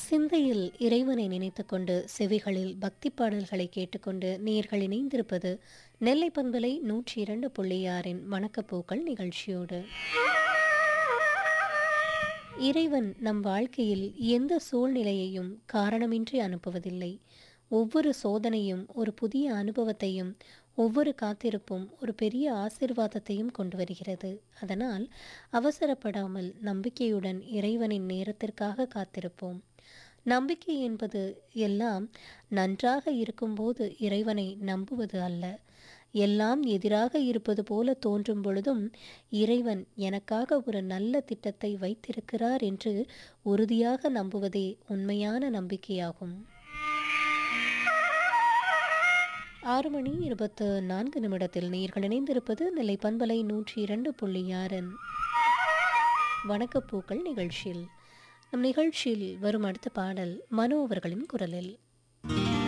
சிந்தையில் இறைவனை நினைத்துக்கொண்டு செவிகளில் பக்தி பாடல்களை கேட்டுக்கொண்டு நேர்கள் இணைந்திருப்பது நெல்லை பண்பலை நூற்றி இரண்டு புள்ளியாரின் வணக்கப்பூக்கள் நிகழ்ச்சியோடு இறைவன் நம் வாழ்க்கையில் எந்த சூழ்நிலையையும் காரணமின்றி அனுப்புவதில்லை ஒவ்வொரு சோதனையும் ஒரு புதிய அனுபவத்தையும் ஒவ்வொரு காத்திருப்பும் ஒரு பெரிய ஆசிர்வாதத்தையும் கொண்டு வருகிறது அதனால் அவசரப்படாமல் நம்பிக்கையுடன் இறைவனின் நேரத்திற்காக காத்திருப்போம் நம்பிக்கை என்பது எல்லாம் நன்றாக இருக்கும்போது இறைவனை நம்புவது அல்ல எல்லாம் எதிராக இருப்பது போல தோன்றும் பொழுதும் இறைவன் எனக்காக ஒரு நல்ல திட்டத்தை வைத்திருக்கிறார் என்று உறுதியாக நம்புவதே உண்மையான நம்பிக்கையாகும் ஆறு மணி இருபத்து நான்கு நிமிடத்தில் நீர்கள் இணைந்திருப்பது நெல்லை பண்பலை நூற்றி இரண்டு புள்ளி ஆறன் வணக்கப்பூக்கள் நிகழ்ச்சியில் நம் நிகழ்ச்சியில் வரும் அடுத்த பாடல் மனோ அவர்களின் குரலில்